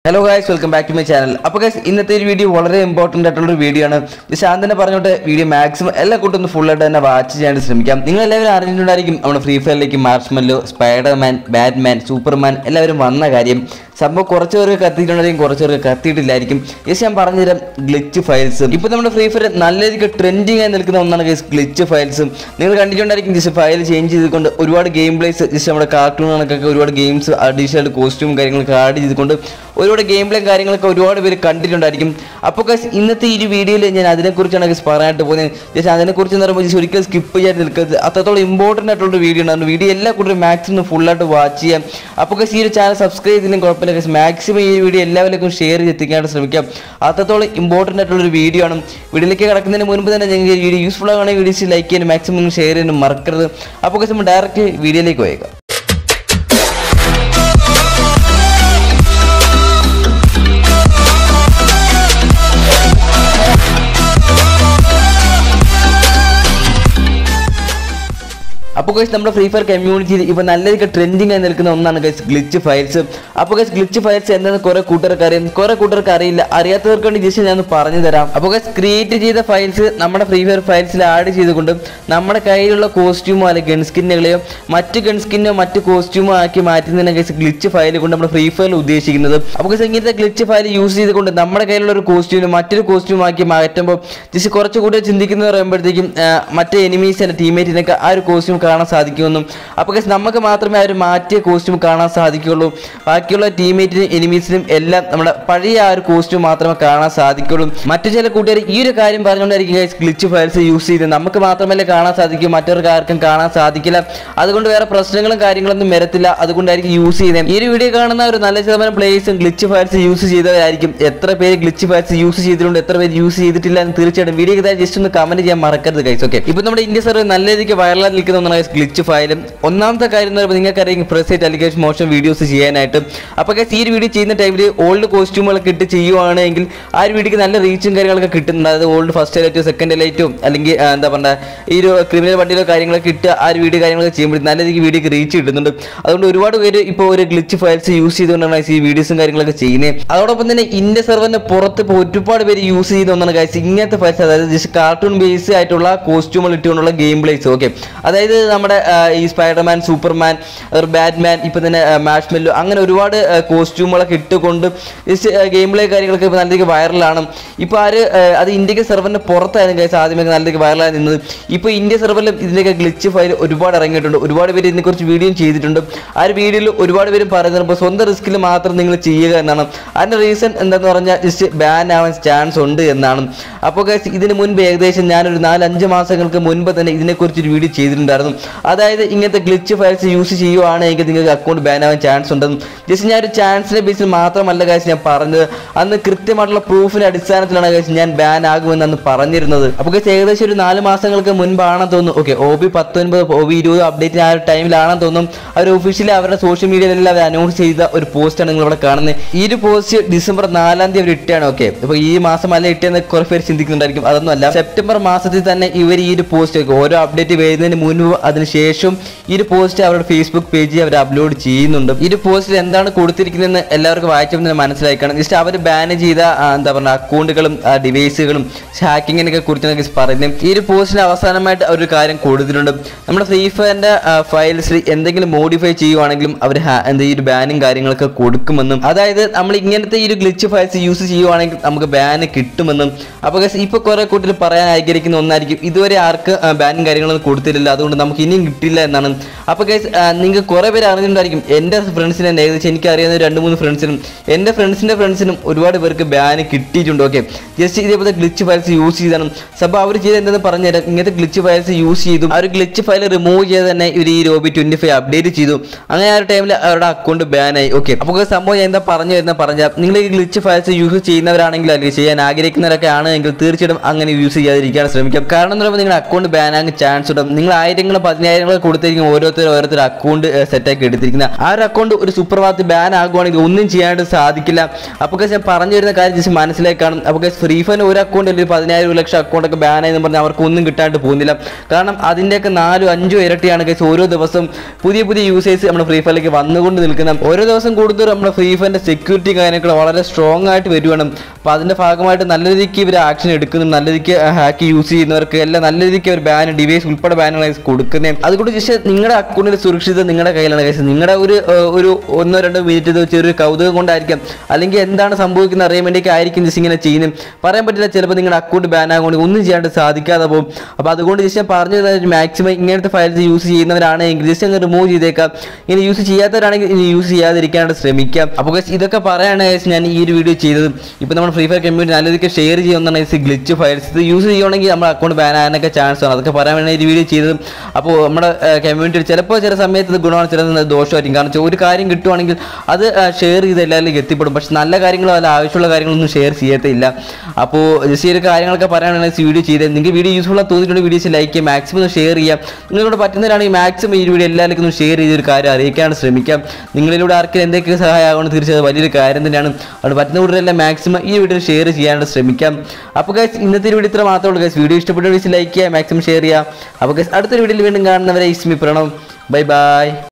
hello guys welcome back to my channel അപ്പോൾ guys ഇന്നത്തെ ഒരു വീഡിയോ വളരെ ഇമ്പോർട്ടൻ്റ് ആയിട്ടുള്ള ഒരു വീഡിയോ ആണ് ശാന്ത് തന്നെ പറഞ്ഞോട്ട് വീഡിയോ മാക്സിമം എല്ലാ കൂട്ടും ഒന്ന് ഫുൾ ആയിട്ട് തന്നെ വാച്ച് ചെയ്യാൻ ശ്രമിക്കാം നിങ്ങൾ എല്ലാവരും അറിഞ്ഞിട്ടുണ്ടായിരിക്കും നമ്മുടെ ഫ്രീ ഫയറിലേക്ക് മാർഷ്മല്ലോ സ്പൈഡർമാൻ ബാറ്റ്മാൻ സൂപ്പർമാൻ എല്ലാവരും വന്ന കാര്യം സംഭവം കുറച്ച് പേർക്ക് കത്തിയിട്ടുണ്ടായിരിക്കും കുറച്ച് പേർക്ക് കത്തിയിട്ടില്ലായിരിക്കും യെസ് ഞാൻ പറഞ്ഞുതരാം ഗ്ലിച്ച് ഫയൽസ് ഇപ്പോൾ നമ്മുടെ ഫ്രീ ഫയർ നല്ല രീതിക്ക് ട്രെൻഡിങ് ആയി നിൽക്കുന്ന ഒന്നാണ് ഗൈസ് ഗ്ലിച്ച് ഫയൽസ് നിങ്ങൾ കണ്ടിട്ടുണ്ടായിരിക്കും ജസ്റ്റ് ഫയൽ ചേഞ്ച് ചെയ്തുകൊണ്ട് ഒരുപാട് ഗെയിം പ്ലേസ് ജസ്റ്റ് നമ്മുടെ കാർട്ടൂൺ കണക്കൊക്കെ ഒരുപാട് ഗെയിംസ് അഡീഷണൽ കോസ്റ്റ്യൂം കാര്യങ്ങളൊക്കെ ആഡ് ചെയ്തുകൊണ്ട് ഒരുപാട് ഗെയിം പ്ലേ കാര്യങ്ങളൊക്കെ ഒരുപാട് പേര് കണ്ടിട്ടുണ്ടായിരിക്കും അപ്പോൾ ഗൈസ് ഇന്നത്തെ ഈ ഒരു വീഡിയോയിൽ ഞാൻ അതിനെക്കുറിച്ചാണ് ഗൈസ് പറയാനായിട്ട് പോകുന്നത് ജസ്റ്റ് അതിനെക്കുറിച്ച് എന്ന് പറയുമ്പോൾ just ഒരിക്കലും സ്കിപ്പ് ചെയ്യാൻ നിൽക്കരുത് അത്രത്തോളം ഇമ്പോർട്ടൻ്റ് ആയിട്ടുള്ള വീഡിയോ ആണ് വീഡിയോ എല്ലാ കൂട്ടരും മാക്സിമം ഫുള്ളായിട്ട് വാച്ച് ചെയ്യാം അപ്പോൾ ഗൈസ് ഈ ഒരു ചാനൽ സബ്സ്ക്രൈബ് ചെയ്തില്ലെങ്കിൽ കുഴപ്പമില്ല ഗൈസ് മാക്സിമം ഈ വീഡിയോ എല്ലാവരിലേക്കും ഷെയർ ചെയ്ത് എത്തിക്കാനായിട്ട് ശ്രമിക്കാം അത്രത്തോളം ഇമ്പോർട്ടൻ്റ് ആയിട്ടുള്ള ഒരു വീഡിയോ ആണ് വീഡിയോയിലേക്ക് കിടക്കുന്നതിന് മുൻപ് തന്നെ നിങ്ങൾക്ക് ഈ വീഡിയോ യൂസ്ഫുൾ ആവുകയാണെങ്കിൽ വീഡിയോസ് ലൈക്ക് ചെയ്യാനും മാക്സിമം ഷെയർ ചെയ്യാനും മറക്കരുത് അപ്പോൾ ഗൈസ് നമ്മൾ ഡയറക്റ്റ് വീഡിയോയിലേക്ക് പോയേക്കാം അപ്പോൾ ഗൈസ് നമ്മുടെ ഫ്രീ ഫയർ കമ്മ്യൂണിറ്റിയിൽ ഇപ്പോൾ നല്ല രീതിക്ക് ട്രെൻഡിങ് ആയി നിൽക്കുന്ന ഒന്നാണ് ഗൈസ് ഗ്ലിച്ച് ഫയൽസ് അപ്പോൾ ഗൈസ് ഗ്ലിച്ച് ഫയൽസ് എന്താണെന്ന് കുറേ കൂട്ടർക്ക് അറിയാം കുറേ കൂട്ടർക്ക് അറിയില്ല അറിയാത്തവർക്ക് വേണ്ടി ജസ്റ്റ് ഞാൻ പറഞ്ഞു തരാം അപ്പോൾ ഗൈസ് ക്രിയേറ്റ് ചെയ്ത ഫയൽസ് നമ്മുടെ ഫ്രീ ഫയർ ഫയൽസിൽ ആഡ് ചെയ്തുകൊണ്ട് നമ്മുടെ കയ്യിലുള്ള കോസ്റ്റ്യൂമോ അല്ലെങ്കിൽ ഗൺ സ്കിന്നുകളെയോ മറ്റ് ഗൺ സ്കിന്നോ മറ്റ് കോസ്റ്റ്യൂമോ ആക്കി മാറ്റുന്നതിനെ ഗൈസ് ഗ്ലിച്ച് ഫയൽ കൊണ്ട് നമ്മുടെ ഫ്രീ ഫയറിൽ ഉദ്ദേശിക്കുന്നത് അപ്പോൾ ഗൈസ് ഇങ്ങനത്തെ ഗ്ലിച്ച് ഫയൽ യൂസ് ചെയ്തുകൊണ്ട് നമ്മുടെ കയ്യിലുള്ള ഒരു കോസ്റ്റ്യൂമിന് മറ്റൊരു കോസ്റ്റ്യൂം ആക്കി മാറ്റുമ്പോൾ ജസ്റ്റ് കുറച്ചുകൂടി ചിന്തിക്കുന്നത് പറയുമ്പോഴത്തേക്കും ആ, മറ്റേ എനിമീസിന്റെ ടീമേറ്റിനൊക്കെ ആ ഒരു കോസ്റ്റ്യൂം കാണാൻ സാധിക്കുമെന്നും അപ്പോൾ ഗൈസ് നമുക്ക് മാത്രമേ ആ ഒരു മാറ്റിയ കോസ്റ്റ്യൂം കാണാൻ സാധിക്കുള്ളൂ ബാക്കിയുള്ള ടീമേറ്റിനും എനിമീസിനും എല്ലാം നമ്മുടെ പഴയ ആ ഒരു കോസ്റ്റ്യൂം മാത്രമേ കാണാൻ സാധിക്കുള്ളൂ മറ്റു ചില കൂട്ടുകാർ ഈ ഒരു കാര്യം പറഞ്ഞുകൊണ്ടായിരിക്കും ഗൈസ് ഗ്ലിച്ച് ഫയൽസ് യൂസ് ചെയ്ത് നമുക്ക് മാത്രമല്ലേ കാണാൻ സാധിക്കൂ മറ്റവർക്ക് ആർക്കും കാണാൻ സാധിക്കില്ല അതുകൊണ്ട് വേറെ പ്രശ്നങ്ങളും കാര്യങ്ങളൊന്നും വരത്തില്ല അതുകൊണ്ടായിരിക്കും യൂസ് ചെയ്യുന്നത് ഈ ഒരു വീഡിയോ കാണുന്ന ഒരു നല്ല ശതമാനം പ്ലേയേഴ്സും ഗ്ലിച്ച് ഫയൽസ് യൂസ് ചെയ്തവരായിരിക്കും എത്ര പേര് ഗ്ലിച്ച് ഫയൽസ് യൂസ് ചെയ്തിട്ടുണ്ട് എത്ര പേര് യൂസ് ചെയ്തിട്ടില്ല എന്ന് തീർച്ചയായിട്ടും വീഡിയോ ജസ്റ്റ് ഒന്ന് കമന്റ് ചെയ്യാൻ മറക്കരുത് ഗൈസ് ഓക്കെ ഇപ്പൊ നമ്മുടെ ഇന്ത്യ സർവർ നല്ല രീതിക്ക് വൈറലായി നിൽക്കുന്ന ഒന്നാണ് ഗ്ലിച്ച് ഫയലും ഒന്നാമത്തെ കാര്യം എന്ന് പറയുമ്പോൾ നിങ്ങൾക്കറിയാം പ്രസേറ്റ് അലിഗേഷൻ മോഷൻ വീഡിയോസ് ചെയ്യാനായിട്ട് അപ്പോൾ ഗൈസ് ഈ ഒരു വീഡിയോ ചെയ്യുന്ന ടൈമിൽ ഓൾഡ് കോസ്റ്റ്യൂമുകളൊക്കെ ഇട്ട് ചെയ്യുവാണെങ്കിൽ ആ ഒരു വീഡിയോക്ക് നല്ല റീച്ചും കാര്യങ്ങളൊക്കെ കിട്ടുന്നുണ്ട് അതായത് ഓൾഡ് ഫസ്റ്റ് ലൈറ്റോ സെക്കൻഡ് ലൈറ്റോ അല്ലെങ്കിൽ ആ, എന്താ പറയുക ഈ ഒരു ക്രിമിനൽ വണ്ടിയിലോ കാര്യങ്ങളൊക്കെ ഇട്ട് ആ ഒരു വീഡിയോ കാര്യങ്ങളൊക്കെ ചെയ്യുമ്പോൾ നല്ല രീതിക്ക് വീഡിയോക്ക് റീച്ച് കിട്ടുന്നുണ്ട് അതുകൊണ്ട് ഒരുപാട് പേര് ഇപ്പോൾ ഒരു ഗ്ലിച്ച് ഫയൽസ് യൂസ് ചെയ്തുകൊണ്ടാണ് ഈ വീഡിയോസും കാര്യങ്ങളൊക്കെ ചെയ്യുന്നത് അതോടൊപ്പം തന്നെ ഇന്ത്യ സെർവറിന്റെ പുറത്ത് ഇപ്പോൾ ഒരുപാട് പേര് യൂസ് ചെയ്യുന്ന ഒന്നാണ് ഗൈസ് ഇങ്ങനത്തെ ഫയൽസ് അതായത് ജസ്റ്റ് കാർട്ടൂൺ ബേസ് ആയിട്ടുള്ള കോസ്റ്റ്യൂമുകൾ ഇട്ടുകൊണ്ടുള്ള ഗെയിം പ്ലേസ് ഓക്കെ അതായത് നമ്മുടെ ആ, ഈ സ്പൈഡർമാൻ സൂപ്പർമാൻ ബാറ്റ്മാൻ ഇപ്പം തന്നെ മാഷ്മെല്ലോ അങ്ങനെ ഒരുപാട് കോസ്റ്റ്യൂമുകളൊക്കെ ഇട്ടുകൊണ്ട് ജസ്റ്റ് ഗെയിം പ്ലേ കാര്യങ്ങളൊക്കെ ഇപ്പോൾ നല്ല രീതിക്ക് വൈറലാണ് ഇപ്പോൾ ആര് ആ, അത് ഇന്ത്യക്ക് സെർവറിന്റെ പുറത്തായിരുന്നു ഗൈസ് ആദ്യമേ നല്ല രീതിക്ക് വൈറലായി നിന്നത് ഇപ്പോൾ ഇന്ത്യ സെർവറിൽ ഇതിൻ്റെയൊക്കെ ഗ്ലിച്ച് ഫയൽ ഒരുപാട് ഇറങ്ങിയിട്ടുണ്ട് ഒരുപാട് പേര് ഇതിനെക്കുറിച്ച് വീഡിയോ ചെയ്തിട്ടുണ്ട് ആ ഒരു വീഡിയോയിൽ ഒരുപാട് പേരും പറയുന്നത് ഇപ്പോൾ സ്വന്തം റിസ്കിൽ മാത്രം നിങ്ങൾ ചെയ്യുക എന്നാണ് അതിൻ്റെ റീസൺ എന്താന്ന് പറഞ്ഞാൽ ജസ്റ്റ് ബാൻ ആവാൻ ചാൻസ് ഉണ്ട് എന്നാണ് അപ്പോൾ ഗൈസ് ഇതിന് മുൻപ് ഏകദേശം ഞാനൊരു നാലഞ്ച് മാസങ്ങൾക്ക് മുൻപ് തന്നെ ഇതിനെക്കുറിച്ച് ഒരു വീഡിയോ ചെയ്തിട്ടുണ്ടായിരുന്നു അതായത് ഇങ്ങനത്തെ ഗ്ലിച്ച് ഫയൽസ് യൂസ് ചെയ്യുവാണെങ്കിൽ നിങ്ങൾക്ക് അക്കൗണ്ട് ബാൻ ആവാൻ ചാൻസ് ഉണ്ടെന്നും ജസ്റ്റ് ഞാൻ ഒരു ചാൻസിന്റെ ബേസിൽ മാത്രമല്ല ഗൈസ് ഞാൻ പറഞ്ഞത് അന്ന് കൃത്യമായിട്ടുള്ള പ്രൂഫിന്റെ അടിസ്ഥാനത്തിലാണ് ഗൈസ് ഞാൻ ബാൻ ആകുമെന്ന് അന്ന് പറഞ്ഞിരുന്നത് അപ്പോൾ ഗൈസ് ഏകദേശം ഒരു നാല് മാസങ്ങൾക്ക് മുൻപാണെന്ന് തോന്നുന്നു ഓക്കെ ഒ ബി പത്തൊൻപത് ഒ ബി ഇരുപത് അപ്ഡേറ്റ് ആ ഒരു ടൈമിലാണെന്ന് തോന്നുന്നു അവർ ഒഫീഷ്യലി അവരുടെ സോഷ്യൽ മീഡിയയിലെല്ലാം അവർ അനൗൺസ് ചെയ്ത ഒരു പോസ്റ്റാണ് നിങ്ങൾ ഇവിടെ കാണുന്നത് ഈ ഒരു പോസ്റ്റ് ഡിസംബർ നാലാം തീയതി അവർ ഇട്ടാണ് ഓക്കെ അപ്പോൾ ഈ മാസം അല്ല ഇട്ടെന്ന് കുറെ പേര് ചിന്തിക്കുന്നുണ്ടായിരിക്കും അതൊന്നും അല്ല സെപ്റ്റംബർ മാസത്തിൽ തന്നെ ഇവർ ഈ ഒരു പോസ്റ്റ് ഓരോ അപ്ഡേറ്റ് വരുന്നതിന് മുൻപ് അതിനുശേഷം ഈ ഒരു പോസ്റ്റ് അവരുടെ ഫേസ്ബുക്ക് പേജിൽ അവർ അപ്ലോഡ് ചെയ്യുന്നുണ്ട് ഈ ഒരു പോസ്റ്റിൽ എന്താണ് കൊടുത്തിരിക്കുന്നതെന്ന് എല്ലാവർക്കും വായിച്ചപ്പോൾ മനസ്സിലാക്കണം ജസ്റ്റ് അവർ ബാൻ ചെയ്ത ആ, എന്താ പറയുക അക്കൗണ്ടുകളും ഡിവൈസുകളും ഹാക്കിങ്ങിനൊക്കെ കുറിച്ച് പറയുന്നത് ഈ ഒരു പോസ്റ്റിന് അവസാനമായിട്ട് അവർ ഒരു കാര്യം കൊടുത്തിട്ടുണ്ട് നമ്മുടെ ഫ്രീ ഫയറിന്റെ ഫയൽസിൽ എന്തെങ്കിലും മോഡിഫൈ ചെയ്യുവാണെങ്കിലും അവർ എന്താ ഈ ഒരു ബാനും കാര്യങ്ങളൊക്കെ കൊടുക്കുമെന്നും അതായത് നമ്മൾ ഇങ്ങനത്തെ ഈ ഒരു ഗ്ലിച്ച് ഫയൽസ് യൂസ് ചെയ്യുവാണെങ്കിൽ നമുക്ക് ബാന് കിട്ടുമെന്നും അപ്പോൾ guys, ഇപ്പൊ കുറെ കൂട്ടർ പറയാൻ ആഗ്രഹിക്കുന്ന ഒന്നായിരിക്കും ഇതുവരെ ആർക്ക് ബാനും കാര്യങ്ങളൊന്നും കൊടുത്തിട്ടില്ല അതുകൊണ്ട് നമുക്ക് ഇനിയും കിട്ടില്ല എന്നാണ് അപ്പോൾ ഗൈസ് നിങ്ങൾക്ക് കുറെ പേര് അറിഞ്ഞിട്ടുണ്ടായിരിക്കും എൻ്റെ ഫ്രണ്ട്സിന് തന്നെ ഏകദേശം എനിക്ക് അറിയുന്ന ഒരു രണ്ട് മൂന്ന് ഫ്രണ്ട്സിനും എൻ്റെ ഫ്രണ്ട്സിൻ്റെ ഫ്രണ്ട്സിനും ഒരുപാട് പേർക്ക് ബാന് കിട്ടിയിട്ടുണ്ട് ഓക്കെ ജസ്റ്റ് ഇതേപോലെ ഗ്ലിച്ച് ഫയൽസ് യൂസ് ചെയ്താണ് അപ്പോൾ അവർ ചെയ്ത് എന്തെന്ന് പറഞ്ഞുതരാം ഇങ്ങനത്തെ ഗ്ലിച്ച് ഫയൽസ് യൂസ് ചെയ്തു ആ ഒരു ഗ്ലിച്ച് ഫയൽ റിമൂവ് ചെയ്ത് തന്നെ ഇവർ ഈ റോബി ട്വന്റി ഫൈവ് അപ്ഡേറ്റ് ചെയ്തു അങ്ങനെ ആ ഒരു ടൈമിൽ അവരുടെ അക്കൗണ്ട് ബാനായി ഓക്കെ അപ്പോൾ സംഭവം ഞാൻ എന്താ പറഞ്ഞു വരുന്ന പറഞ്ഞാൽ നിങ്ങൾ ഈ ഗ്ലിച്ച് ഫയൽസ് യൂസ് ചെയ്യുന്നവരാണെങ്കിൽ അല്ലെങ്കിൽ ചെയ്യാൻ ആഗ്രഹിക്കുന്നവരൊക്കെ ആണെങ്കിൽ തീർച്ചയായിട്ടും അങ്ങനെ യൂസ് ചെയ്യാതിരിക്കാൻ ശ്രമിക്കാം കാരണം എന്ന് പറയുമ്പോൾ നിങ്ങളുടെ അക്കൗണ്ട് ബാൻ ആകാൻ ചാൻസ് ഉണ്ട് നിങ്ങൾ ആയിരങ്ങൾ പതിനായിരങ്ങളും പതിനായിരങ്ങളും കൊടുത്തിരിക്കും ഓരോരുത്തർ ഓരോരുത്തർ അക്കൗണ്ട് സെറ്റാക്കി എടുത്തിരിക്കുന്നത് ആ ഒരു അക്കൗണ്ട് ഒരു സുപ്രഭാതത്തിൽ ബാൻ ആകുവാണെങ്കിൽ ഒന്നും ചെയ്യാനായിട്ട് സാധിക്കില്ല അപ്പോൾ guys, ഞാൻ പറഞ്ഞു വരുന്ന കാര്യം ജസ്റ്റ് മനസ്സിലാക്കി കാണും അപ്പോൾ ഫ്രീ ഫയറിന് ഒരു അക്കൗണ്ട് അല്ലെങ്കിൽ പതിനായിരം ഒരു ലക്ഷം അക്കൗണ്ട് ഒക്കെ ബാൻ ആയെന്ന് പറഞ്ഞാൽ അവർക്ക് ഒന്നും കിട്ടാണ്ട് പോകുന്നില്ല കാരണം അതിൻ്റെയൊക്കെ നാലോ അഞ്ചോ ഇരട്ടിയാണ് guys ഓരോ ദിവസം പുതിയ പുതിയ യൂസേഴ്സ് നമ്മുടെ ഫ്രീ ഫയറിലേക്ക് വന്നുകൊണ്ട് നിൽക്കുന്ന ഓരോ ദിവസം കൂടുതൽ നമ്മുടെ ഫ്രീ ഫയറിന്റെ സെക്യൂരിറ്റി കാര്യങ്ങൾ വളരെ സ്ട്രോങ് ആയിട്ട് വരുവാണ് അപ്പോൾ അതിന്റെ ഭാഗമായിട്ട് നല്ല രീതിക്ക് ഇവർ ആക്ഷൻ എടുക്കുന്നുണ്ട് നല്ല രീതിക്ക് ഹാക്ക് യൂസ് ചെയ്യുന്നവർക്ക് എല്ലാം നല്ല രീതിക്ക് ഒരു ബാൻ ഡിവൈസ് ഉൾപ്പെടെ ബാനുകൾ കൊടുക്കുന്നത് അതുകൊണ്ട് ജസ്റ്റ് നിങ്ങളുടെ അക്കൗണ്ടിന്റെ സുരക്ഷിതത നിങ്ങളുടെ കയ്യിലാണ് guys നിങ്ങളുടെ ഒരു ഏഹ്, ഒരു ഒന്നോ രണ്ടോ മിനിറ്റ് ഇത് ചെറിയൊരു കൗതുകം കൊണ്ടായിരിക്കാം അല്ലെങ്കിൽ എന്താണ് സംഭവിക്കുന്നത് അറിയാൻ വേണ്ടിയൊക്കെ ആയിരിക്കും ജസ്റ്റ് ഇങ്ങനെ ചെയ്യുന്നത് പറയാൻ പറ്റില്ല ചിലപ്പോൾ നിങ്ങളുടെ അക്കൗണ്ട് ബാൻ ആകുകൊണ്ട് ഒന്നും ചെയ്യാണ്ട് സാധിക്കാതെ പോകും അപ്പോൾ അതുകൊണ്ട് ജസ്റ്റ് ഞാൻ പറഞ്ഞു മാക്സിമം ഇങ്ങനത്തെ ഫയൽസ് യൂസ് ചെയ്യുന്നവരാണെങ്കിൽ ജസ്റ്റ് അങ്ങ് റിമൂവ് ചെയ്തേക്കാം ഇനി യൂസ് ചെയ്യാത്തവരാണെങ്കിൽ ഇനി യൂസ് ചെയ്യാതിരിക്കാനായിട്ട് ശ്രമിക്കാം അപ്പോൾ guys ഇതൊക്കെ പറയാണ് guys ഞാൻ ഈ ഒരു വീഡിയോ ചെയ്തത് ഇപ്പോൾ നമ്മൾ ഫ്രീ ഫയർ കമ്മ്യൂണിറ്റി നല്ല രീതിക്ക് ഷെയർ ചെയ്യുന്നതാണ് ഈ ഗ്ലിച്ച് ഫയൽസ് ഇത് യൂസ് ചെയ്യുകയാണെങ്കിൽ നമ്മുടെ അക്കൗണ്ട് ബാൻ ആകാനൊക്കെ ചാൻസ് ആണ് അതൊക്കെ പറയാൻ വേണ്ടി ഈ വീഡിയോ ചെയ്തത് അപ്പോൾ നമ്മുടെ കമ്മ്യൂണിറ്റിയിൽ ചിലപ്പോൾ ചില സമയത്ത് ഇത് ഗുണമാണ് ചിലത് ദോഷമായിരിക്കും കാരണം വെച്ചാൽ ഒരു കാര്യം കിട്ടുവാണെങ്കിൽ അത് ഷെയർ ചെയ്ത് എല്ലാവരിലേക്ക് എത്തിപ്പെടും പക്ഷെ നല്ല കാര്യങ്ങളോ അല്ല ആവശ്യമുള്ള കാര്യങ്ങളൊന്നും ഷെയർ ചെയ്യത്തില്ല അപ്പോൾ ജസ്റ്റ് ഈ ഒരു കാര്യങ്ങളൊക്കെ പറയാനാണ് ഈ വീഡിയോ ചെയ്തത് നിങ്ങൾക്ക് വീഡിയോ യൂസ്ഫുൾ തോന്നിയിട്ടുണ്ട് വീഡിയോസ് ലൈക്ക് ചെയ്യുക മാക്സിമം ഒന്ന് ഷെയർ ചെയ്യാം നിങ്ങളോട് പറ്റുന്നവരാണെങ്കിൽ മാക്സിമം ഈ വീഡിയോ എല്ലാവർക്കും ഒന്ന് ഷെയർ ചെയ്തൊരു കാര്യം അറിയിക്കാനാണ് ശ്രമിക്കാം നിങ്ങളിലൂടെ ആർക്കും എന്തൊക്കെ സഹായമാകുമെന്ന് തീർച്ചയായും വലിയൊരു കാര്യം തന്നെയാണ് അതുകൊണ്ട് പറ്റുന്ന കൂടുതലെല്ലാം മാക്സിമം ഈ വീഡിയോ ഷെയർ ചെയ്യാനായിട്ട് ശ്രമിക്കാം അപ്പോൾ ഗൈസ് ഇന്നത്തെ ഒരു വീഡിയോ ഇത്ര മാത്രമേ ഉള്ളൂ ഗൈസ് വീഡിയോ ഇഷ്ടപ്പെട്ട വീഡിയോസ് ലൈക്ക് ചെയ്യുക മാക്സിമം ഷെയർ ചെയ്യുക അപ്പോൾ ഗൈസ് അടുത്തൊരു വീഡിയോയിൽ വീണ്ടും കാണുന്നവരെ ഇസ്മി പ്രണവ് ബൈ ബൈ